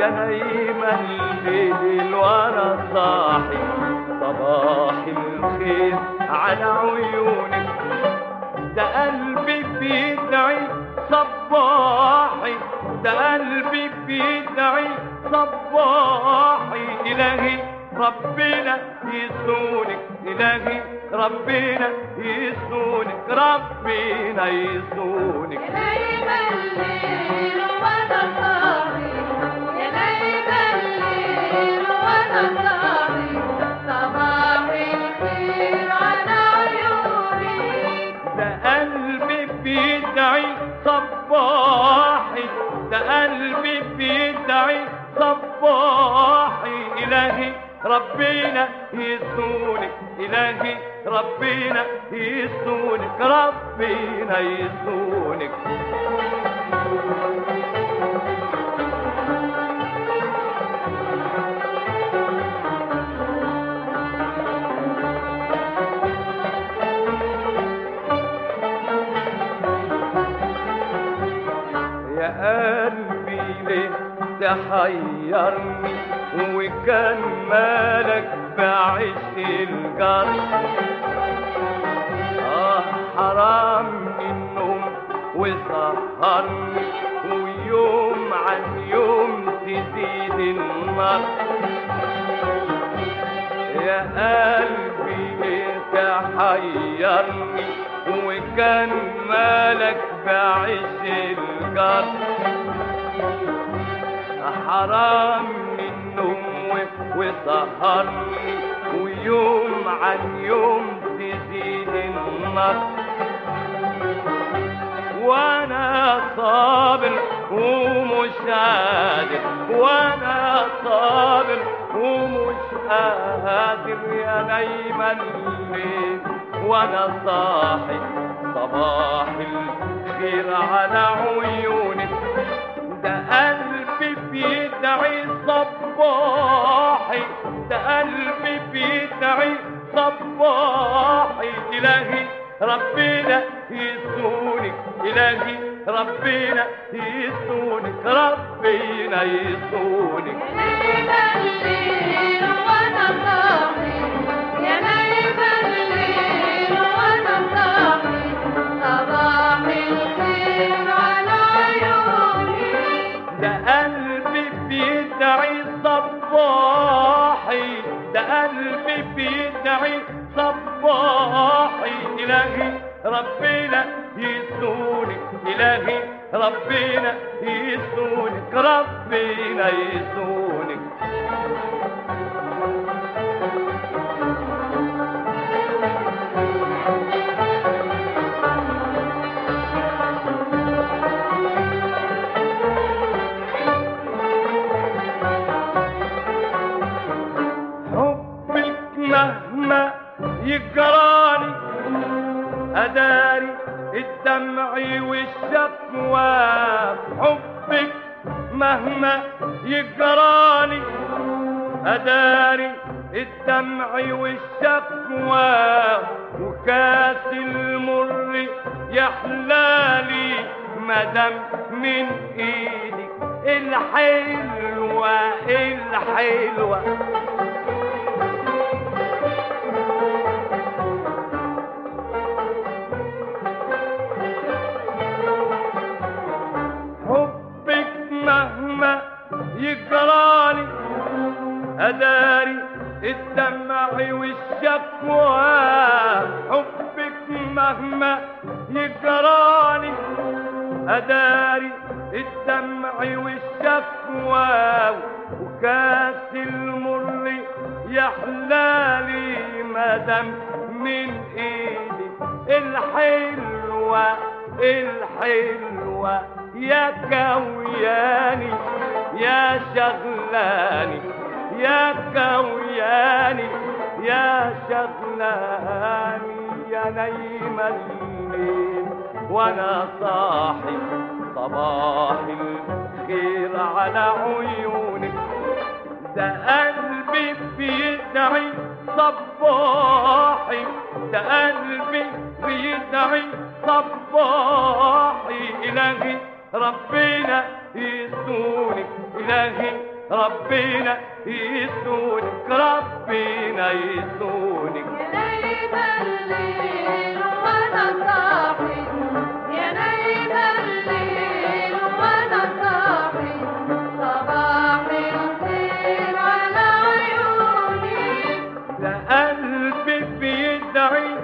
يا نايم الليل وانا صاحي صباح الخير على عيونك ده قلبي بيدعي صباحي ده قلبي بيدعي صباحي إلهي ربنا يسونك إلهي ربنا يسونك ربنا يسونك نايم الليل وانا صاحي يا نايم الليل وانا صاحي صباح الخير على عيوني ده قلبي بيدعي صباحي ده قلبي بيدعي صباحي إلهي ربنا يسونك إلهي ربنا يسونك ربنا يسونك يا قلبي ليه تحيرني وكان مالك بعيش الجر آه حرام النوم وسهرني ويوم عن يوم تزيد النار يا قلبي ليه تحيرني وكان مالك بعيش الجر حرام النوم وسهرني ويوم عن يوم تزيد النار وانا صابر ومش قادر وانا صابر ومش قادر يا نايم الليل وانا صاحي صباح الخير على عيونك ده قلبي بيدعي صباحي ده قلبي بيدعي صباحي إلهي ربنا يسونك إلهي ربنا يسونك ربنا يسونك يا نايم الليل وانا صاحي يا نايم الليل وانا صاحي صباح الخير على عيوني ده قلبي بيدعي صباحي ده قلبي بيدعي صباحي إلهي ربنا يسونك إلهي ربنا يسونك ربنا يسونك حبك مهما يجراني أداري الدمع والشكوى حبك مهما يجراني أداري الدمع والشكوى وكاس المر يحلالي مدام من ايدك الحلوة الحلوة حبك مهما يجراني أداري الدمع والشكوى حبك مهما يجراني أداري الدمع والشكوى وكاس المر يحلالي مدام من ايدي الحلوة الحلوة يا كوياني يا شغلاني يا كوياني يا شغلاني يا نايم الليل وانا صاحي صباح الخير على عيونك ده قلبي بيدعي صباحي ده قلبي بيدعي صباحي إلهي ربنا يسونك إلهي ربنا يسونك ربنا يسونك يا نايم الليل وانا صاحي يا نايم الليل وانا صاحي صباح الخير على عيوني ده قلبي بيدعي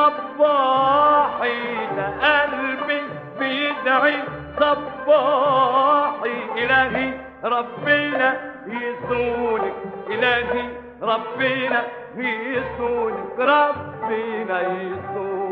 صباحي ده قلبي بيدعي صباحي إلهي ربنا يسونك إلهي ربنا يسونك ربنا يسونك